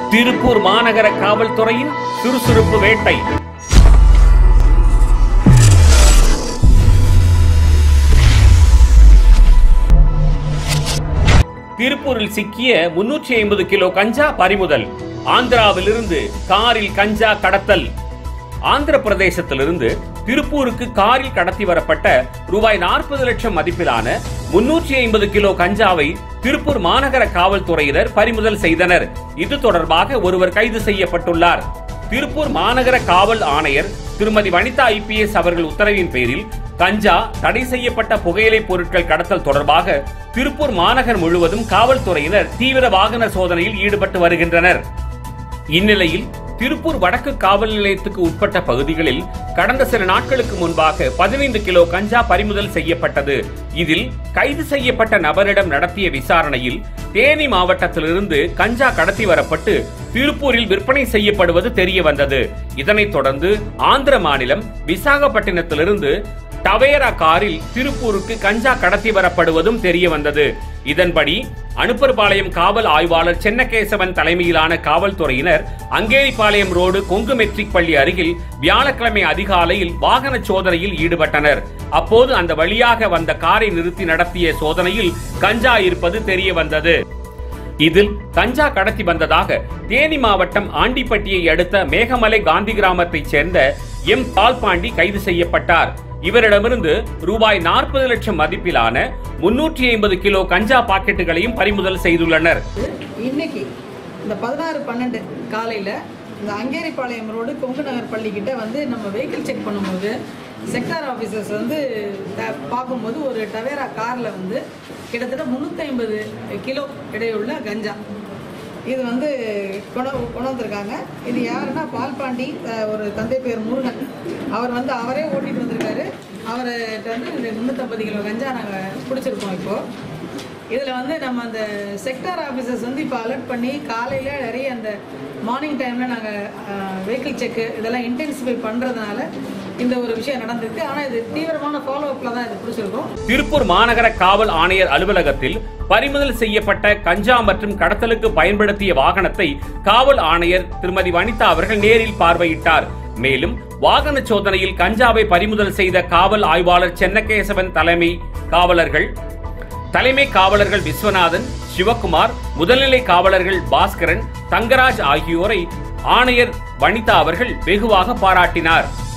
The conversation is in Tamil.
திருப்பூர் மாநகர காவல்துறையின் சுறுசுறுப்பு வேட்டை திருப்பூரில் சிக்கிய முன்னூற்றி ஐம்பது கிலோ கஞ்சா பறிமுதல் ஆந்திராவிலிருந்து காரில் கஞ்சா கடத்தல் ஆந்திர பிரதேசத்திலிருந்து திருப்பூருக்கு காரில் கடத்தி வரப்பட்ட ரூபாய் நாற்பது லட்சம் மதிப்பிலான முன்னூற்றி ஐம்பது கிலோ கஞ்சாவை திருப்பூர் மாநகர காவல்துறையினர் பறிமுதல் செய்தனர் இது தொடர்பாக ஒருவர் கைது செய்யப்பட்டுள்ளார் திருப்பூர் மாநகர காவல் ஆணையர் திருமதி வனிதா ஐபிஎஸ் அவர்கள் உத்தரவின் பேரில் கஞ்சா தடை செய்யப்பட்ட புகையிலை பொருட்கள் கடத்தல் தொடர்பாக திருப்பூர் மாநகர் முழுவதும் காவல்துறையினர் தீவிர வாகன சோதனையில் ஈடுபட்டு வருகின்றனர் இந்நிலையில் திருப்பூர் வடக்கு காவல் நிலையத்துக்கு உட்பட்ட பகுதிகளில் கடந்த சில நாட்களுக்கு முன்பாக பதினைந்து கிலோ கஞ்சா பறிமுதல் செய்யப்பட்டது இதில் கைது செய்யப்பட்ட நபரிடம் நடத்திய விசாரணையில் தேனி மாவட்டத்திலிருந்து கஞ்சா கடத்தி வரப்பட்டு திருப்பூரில் விற்பனை செய்யப்படுவது தெரிய வந்தது இதனைத் தொடர்ந்து ஆந்திர மாநிலம் விசாகப்பட்டினத்திலிருந்து டவேரா காரில் திருப்பூருக்கு கஞ்சா கடத்தி வரப்படுவதும் தெரிய வந்தது இதன்படி அனுப்பர்பாளையம் காவல் ஆய்வாளர் சென்னகேசவன் தலைமையிலான காவல்துறையினர் அங்கேரிபாளையம் ரோடு கொங்கு மெட்ரிக் பள்ளி அருகில் வியாழக்கிழமை அதிகாலையில் வாகன சோதனையில் ஈடுபட்டனர் அப்போது அந்த வழியாக வந்த காரை நிறுத்தி நடத்திய சோதனையில் கஞ்சா இருப்பது தெரிய வந்தது இதில் கஞ்சா கடத்தி வந்ததாக தேனி மாவட்டம் ஆண்டிப்பட்டியை அடுத்த மேகமலை காந்தி கிராமத்தைச் சேர்ந்த எம் பால்பாண்டி கைது செய்யப்பட்டார் இவரிடமிருந்து ரூபாய் நாற்பது லட்சம் மதிப்பிலான முன்னூற்றி ஐம்பது கிலோ கஞ்சா பாக்கெட்டுகளையும் பறிமுதல் செய்துள்ளனர் இன்னைக்கு இந்த பதினாறு பன்னெண்டு காலையில் இந்த அங்கேரிப்பாளையம் ரோடு கொங்கு நகர் பள்ளிக்கிட்ட வந்து நம்ம வெஹிக்கிள் செக் பண்ணும்போது செக்டார் ஆஃபீஸர்ஸ் வந்து த- பார்க்கும்போது ஒரு டவேரா காரில் வந்து கிட்டத்தட்ட முந்நூற்றி ஐம்பது கிலோ இடையுள்ள கஞ்சா இது வந்து கொண்டு கொண்டு வந்திருக்காங்க இது யாருன்னா பால்பாண்டி அஹ், ஒரு தந்தை பேர் முருகன் அவர் வந்து அவரே ஓட்டிட்டு வந்திருக்காரு அவர்கிட்ட வந்து இந்த முந்நூற்றம்பது கிலோ கஞ்சா நாங்கள் பிடிச்சிருக்கோம் இப்போது இதில் வந்து நம்ம அந்த செக்டார் ஆஃபீஸர்ஸ் வந்து இப்போ அலர்ட் பண்ணி காலையில் நிறைய அந்த மார்னிங் டைமில் நாங்கள் வெஹிக்கிள் செக்கு இதெல்லாம் இன்டென்சிஃபை பண்ணுறதுனால இந்த ஒரு விஷயம் நடந்திருக்கு ஆனால் இது தீவிரமான ஃபாலோ அப்பில் தான் இது பிடிச்சிருக்கோம் திருப்பூர் மாநகர காவல் ஆணையர் அலுவலகத்தில் பறிமுதல் செய்யப்பட்ட கஞ்சா மற்றும் கடத்தலுக்கு பயன்படுத்திய வாகனத்தை காவல் ஆணையர் திருமதி வனிதா அவர்கள் நேரில் பார்வையிட்டார் மேலும் வாகன சோதனையில் கஞ்சாவை பறிமுதல் செய்த காவல் ஆய்வாளர் சென்னகேசவன் தலைமை காவலர்கள் தலைமை காவலர்கள் விஸ்வநாதன் சிவகுமார் முதல்நிலை காவலர்கள் பாஸ்கரன் தங்கராஜ் ஆகியோரை ஆணையர் வனிதா அவர்கள் வெகுவாக பாராட்டினார்